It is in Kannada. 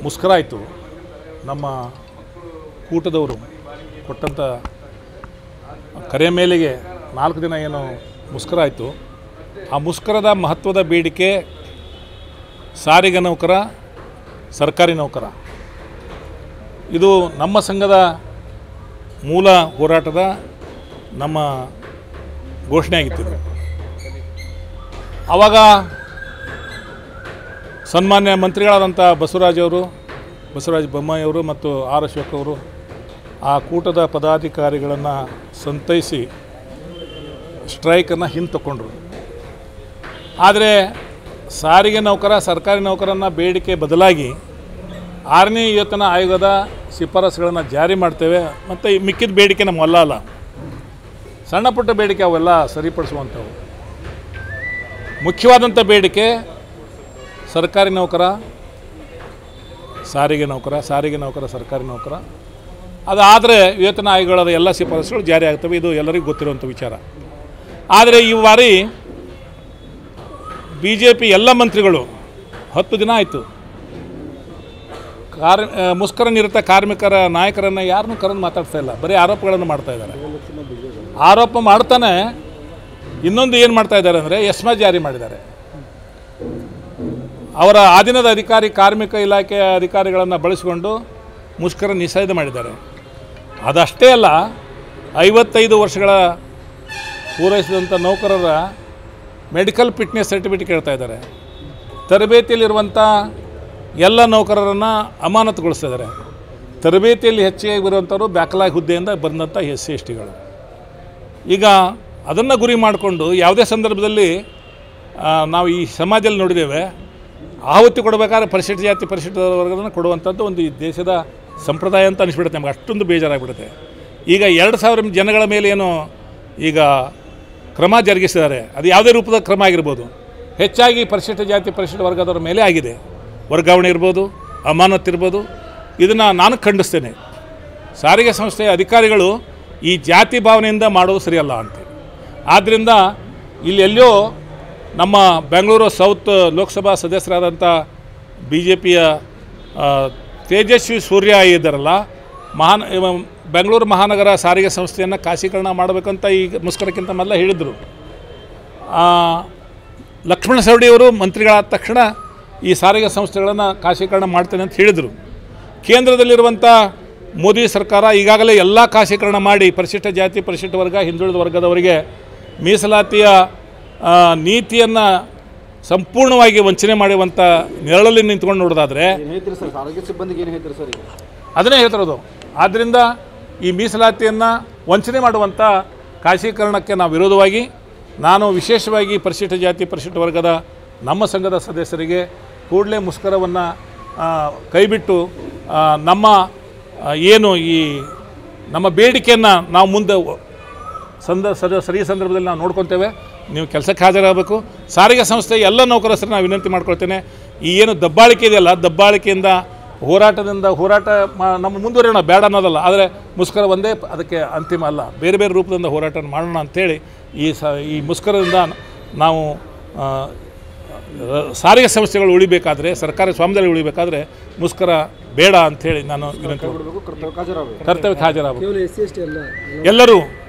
ಮುಸ್ಕರಾಯಿತು ನಮ್ಮ ಕೂಟದವರು ಕೊಟ್ಟಂಥ ಕರೆ ಮೇಲೆಗೆ ನಾಲ್ಕು ದಿನ ಏನು ಮುಸ್ಕರಾಯಿತು ಆ ಮುಸ್ಕರದ ಮಹತ್ವದ ಬೇಡಿಕೆ ಸಾರಿಗೆ ನೌಕರ ಸರ್ಕಾರಿ ನೌಕರ ಇದು ನಮ್ಮ ಸಂಘದ ಮೂಲ ಹೋರಾಟದ ನಮ್ಮ ಘೋಷಣೆ ಆಗಿತ್ತು ಆವಾಗ ಸನ್ಮಾನ್ಯ ಮಂತ್ರಿಗಳಾದಂಥ ಬಸವರಾಜ್ ಅವರು ಬಸವರಾಜ ಬೊಮ್ಮಾಯಿ ಅವರು ಮತ್ತು ಆರ್ ಅಶೋಕ್ ಅವರು ಆ ಕೂಟದ ಪದಾಧಿಕಾರಿಗಳನ್ನು ಸಂತೈಸಿ ಸ್ಟ್ರೈಕನ್ನು ಹಿಂತಕೊಂಡ್ರು ಆದರೆ ಸಾರಿಗೆ ನೌಕರ ಸರ್ಕಾರಿ ನೌಕರನ್ನ ಬೇಡಿಕೆ ಬದಲಾಗಿ ಆರನೇ ವೇತನ ಆಯೋಗದ ಶಿಫಾರಸುಗಳನ್ನು ಜಾರಿ ಮಾಡ್ತೇವೆ ಮತ್ತು ಈ ಮಿಕ್ಕಿದ ಬೇಡಿಕೆ ನಮ್ಮಲ್ಲ ಅಲ್ಲ ಸಣ್ಣ ಪುಟ್ಟ ಬೇಡಿಕೆ ಅವೆಲ್ಲ ಸರಿಪಡಿಸುವಂಥವು ಮುಖ್ಯವಾದಂಥ ಬೇಡಿಕೆ ಸರ್ಕಾರಿ ನೌಕರ ಸಾರಿಗೆ ನೌಕರ ಸಾರಿಗೆ ನೌಕರ ಸರ್ಕಾರಿ ನೌಕರ ಅದಾದರೆ ವೇತನ ಆಯೋಗದ ಎಲ್ಲ ಶಿಫಾರಸುಗಳು ಜಾರಿ ಆಗ್ತವೆ ಇದು ಎಲ್ಲರಿಗೂ ಗೊತ್ತಿರುವಂಥ ವಿಚಾರ ಆದರೆ ಈ ಬಾರಿ ಬಿ ಜೆ ಪಿ ಎಲ್ಲ ಮಂತ್ರಿಗಳು ಹತ್ತು ದಿನ ಆಯಿತು ಕಾರ್ ಆ, ಮುಷ್ಕರ ನಿರತ ಕಾರ್ಮಿಕರ ನಾಯಕರನ್ನು ಯಾರನ್ನೂ ಕರೆದು ಮಾತಾಡ್ತಾ ಇಲ್ಲ ಬರೀ ಆರೋಪಗಳನ್ನು ಮಾಡ್ತಾ ಇದ್ದಾರೆ ಆರೋಪ ಮಾಡ್ತಾನೆ ಇನ್ನೊಂದು ಏನು ಮಾಡ್ತಾ ಇದ್ದಾರೆ ಅಂದರೆ ಎಸ್ಮಾ ಜಾರಿ ಮಾಡಿದ್ದಾರೆ ಅವರ ಆಧೀನದ ಅಧಿಕಾರಿ ಕಾರ್ಮಿಕ ಇಲಾಖೆಯ ಅಧಿಕಾರಿಗಳನ್ನು ಬಳಸಿಕೊಂಡು ಮುಷ್ಕರ ನಿಷೇಧ ಮಾಡಿದ್ದಾರೆ ಅದಷ್ಟೇ ಅಲ್ಲ ಐವತ್ತೈದು ವರ್ಷಗಳ ಪೂರೈಸಿದಂಥ ನೌಕರರ ಮೆಡಿಕಲ್ ಫಿಟ್ನೆಸ್ ಸರ್ಟಿಫಿಕೇಟ್ ಕೇಳ್ತಾ ಇದ್ದಾರೆ ತರಬೇತಿಯಲ್ಲಿರುವಂಥ ಎಲ್ಲ ನೌಕರರನ್ನು ಅಮಾನತುಗೊಳಿಸ್ತಾ ಇದ್ದಾರೆ ತರಬೇತಿಯಲ್ಲಿ ಹೆಚ್ಚಿಗೆ ಬರುವಂಥವ್ರು ಬ್ಯಾಕ್ಲಾಗ್ ಹುದ್ದೆಯಿಂದ ಬಂದಂಥ ಎಸ್ ಸಿ ಎಸ್ ಟಿಗಳು ಈಗ ಅದನ್ನು ಗುರಿ ಮಾಡಿಕೊಂಡು ಯಾವುದೇ ಸಂದರ್ಭದಲ್ಲಿ ಆ, ನಾವು ಈ ಸಮಾಜದಲ್ಲಿ ನೋಡಿದ್ದೇವೆ ಆಹುತಿ ಕೊಡಬೇಕಾದ್ರೆ ಪರಿಶಿಷ್ಟ ಜಾತಿ ಪರಿಶಿಷ್ಟ ವರ್ಗದನ್ನು ಕೊಡುವಂಥದ್ದು ಒಂದು ಈ ದೇಶದ ಸಂಪ್ರದಾಯ ಅಂತ ಅನಿಸ್ಬಿಡುತ್ತೆ ನಮ್ಗೆ ಅಷ್ಟೊಂದು ಬೇಜಾರಾಗ್ಬಿಡುತ್ತೆ ಈಗ ಎರಡು ಸಾವಿರ ಜನಗಳ ಮೇಲೆ ಏನು ಈಗ ಕ್ರಮ ಜರುಗಿಸಿದ್ದಾರೆ ಅದು ಯಾವುದೇ ರೂಪದ ಕ್ರಮ ಆಗಿರ್ಬೋದು ಹೆಚ್ಚಾಗಿ ಪರಿಶಿಷ್ಟ ಜಾತಿ ಪರಿಶಿಷ್ಟ ವರ್ಗದವರ ಮೇಲೆ ಆಗಿದೆ ವರ್ಗಾವಣೆ ಇರ್ಬೋದು ಅಮಾನತ್ ಇರ್ಬೋದು ಇದನ್ನು ನಾನು ಖಂಡಿಸ್ತೇನೆ ಸಾರಿಗೆ ಸಂಸ್ಥೆಯ ಅಧಿಕಾರಿಗಳು ಈ ಜಾತಿ ಭಾವನೆಯಿಂದ ಮಾಡೋದು ಸರಿಯಲ್ಲ ಅಂತ ಆದ್ದರಿಂದ ಇಲ್ಲಿ ಎಲ್ಲೋ ನಮ್ಮ ಬೆಂಗಳೂರು ಸೌತ್ ಲೋಕಸಭಾ ಸದಸ್ಯರಾದಂಥ ಬಿ ಜೆ ಪಿಯ ತೇಜಸ್ವಿ ಸೂರ್ಯ ಇದ್ದಾರಲ್ಲ ಮಹಾನ್ ಇವ ಬೆಂಗಳೂರು ಮಹಾನಗರ ಸಾರಿಗೆ ಸಂಸ್ಥೆಯನ್ನು ಖಾಸೀಕರಣ ಮಾಡಬೇಕಂತ ಈಗ ಮುಸ್ಕರಕ್ಕಿಂತ ಮೊದಲ ಹೇಳಿದರು ಲಕ್ಷ್ಮಣ ಸವಡಿಯವರು ಮಂತ್ರಿಗಳಾದ ತಕ್ಷಣ ಈ ಸಾರಿಗೆ ಸಂಸ್ಥೆಗಳನ್ನು ಖಾಸೀಕರಣ ಮಾಡ್ತೇನೆ ಅಂತ ಹೇಳಿದರು ಕೇಂದ್ರದಲ್ಲಿರುವಂಥ ಮೋದಿ ಸರ್ಕಾರ ಈಗಾಗಲೇ ಎಲ್ಲ ಖಾಸೀಕರಣ ಮಾಡಿ ಪರಿಶಿಷ್ಟ ಜಾತಿ ಪರಿಶಿಷ್ಟ ವರ್ಗ ಹಿಂದುಳಿದ ವರ್ಗದವರಿಗೆ ಮೀಸಲಾತಿಯ ನೀತಿಯನ್ನು ಸಂಪೂರ್ಣವಾಗಿ ವಂಚನೆ ಮಾಡುವಂಥ ನೆರಳಲ್ಲಿ ನಿಂತ್ಕೊಂಡು ನೋಡೋದಾದರೆ ಏನು ಹೇಳ್ತೀರಿ ಸರ್ ಆರೋಗ್ಯ ಸಿಬ್ಬಂದಿಗೆ ಏನು ಹೇಳ್ತೀರಿ ಸರ್ ಈಗ ಅದನ್ನೇ ಹೇಳ್ತಿರೋದು ಆದ್ದರಿಂದ ಈ ಮೀಸಲಾತಿಯನ್ನು ವಂಚನೆ ಮಾಡುವಂಥ ಖಾಸೀಕರಣಕ್ಕೆ ನಾವು ವಿರೋಧವಾಗಿ ನಾನು ವಿಶೇಷವಾಗಿ ಪರಿಶಿಷ್ಟ ಜಾತಿ ಪರಿಶಿಷ್ಟ ವರ್ಗದ ನಮ್ಮ ಸಂಘದ ಸದಸ್ಯರಿಗೆ ಕೂಡಲೇ ಮುಷ್ಕರವನ್ನು ಕೈಬಿಟ್ಟು ಆ, ನಮ್ಮ ಆ, ಏನು ಈ ನಮ್ಮ ಬೇಡಿಕೆಯನ್ನು ನಾವು ಮುಂದೆ ಸಂದ ಸದ ಸರಿ ಸಂದರ್ಭದಲ್ಲಿ ನಾವು ನೋಡ್ಕೊತೇವೆ ನೀವು ಕೆಲಸಕ್ಕೆ ಹಾಜರಾಗಬೇಕು ಸಾರಿಗೆ ಸಂಸ್ಥೆ ಎಲ್ಲ ನೌಕರಸ್ಥರು ನಾವು ವಿನಂತಿ ಮಾಡ್ಕೊಳ್ತೇನೆ ಈ ಏನು ದಬ್ಬಾಳಿಕೆ ಇದೆಯಲ್ಲ ದಬ್ಬಾಳಿಕೆಯಿಂದ ಹೋರಾಟದಿಂದ ಹೋರಾಟ ಮಾ ನಮ್ಮ ಮುಂದುವರಿಯೋಣ ಬೇಡ ಅನ್ನೋದಲ್ಲ ಆದರೆ ಮುಷ್ಕರ ಒಂದೇ ಪ- ಅದಕ್ಕೆ ಅಂತಿಮ ಅಲ್ಲ ಬೇರೆ ಬೇರೆ ರೂಪದಿಂದ ಹೋರಾಟ ಮಾಡೋಣ ಅಂಥೇಳಿ ಈ ಸ ಈ ಮುಷ್ಕರದಿಂದ ನಾವು ಆ, ರ- ಸಾರಿಗೆ ಸಂಸ್ಥೆಗಳು ಉಳಿಬೇಕಾದ್ರೆ ಸರ್ಕಾರಿ ಸ್ವಾಮ್ಯದಲ್ಲಿ ಉಳಿಬೇಕಾದ್ರೆ ಮುಷ್ಕರ ಬೇಡ ಅಂಥೇಳಿ ನಾನು ವಿನಂತಿ ಮಾಡ್ತೀನಿ. ಬಿಡಬೇಕು ಕರ್ತವ್ಯ ಹಾಜರಾಗಬೇಕು ಕರ್ತವ್ಯಕ್ಕೆ ಹಾಜರಾಗಬೇಕು ಕೇವಲ ಎಸ್ ಸಿ ಎಸ್ ಟಿ ಅಲ್ಲ ಎಲ್ಲರೂ